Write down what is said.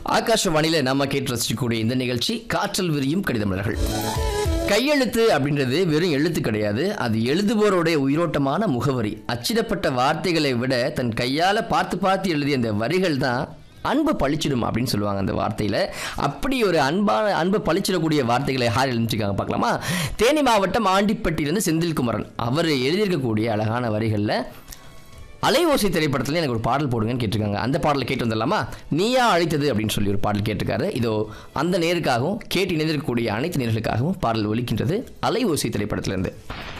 ஆகாஷவாணியில் நம்ம கேட்டு ரசிக்கக்கூடிய இந்த நிகழ்ச்சி காற்றல் விரியும் கடிதமலர்கள் கையெழுத்து அப்படின்றது வெறும் எழுத்து கிடையாது அது எழுதுபவருடைய உயிரோட்டமான முகவரி அச்சிடப்பட்ட வார்த்தைகளை விட தன் கையால் பார்த்து பார்த்து எழுதிய அந்த வரிகள் தான் அன்பு பழிச்சிடும் அப்படின்னு சொல்லுவாங்க அந்த வார்த்தையில் அப்படி ஒரு அன்பான அன்பு பழிச்சிடக்கூடிய வார்த்தைகளை யார் எழுதிருக்காங்க பார்க்கலாமா தேனி மாவட்டம் ஆண்டிப்பட்டியிலிருந்து செந்தில்குமரன் அவர் எழுதியிருக்கக்கூடிய அழகான வரிகளில் அலைவோசை திரைப்படத்தில் எனக்கு ஒரு பாடல் போடுங்கன்னு கேட்டிருக்காங்க அந்த பாடலை கேட்டு வந்துடலாமா நீயா அழைத்தது அப்படின்னு சொல்லி ஒரு பாடல் கேட்டிருக்காரு இதோ அந்த நேருக்காகவும் கேட்டு இணைந்திருக்கக்கூடிய அனைத்து நேர்களுக்காகவும் பாடல் ஒலிக்கின்றது அலைவோசை திரைப்படத்திலிருந்து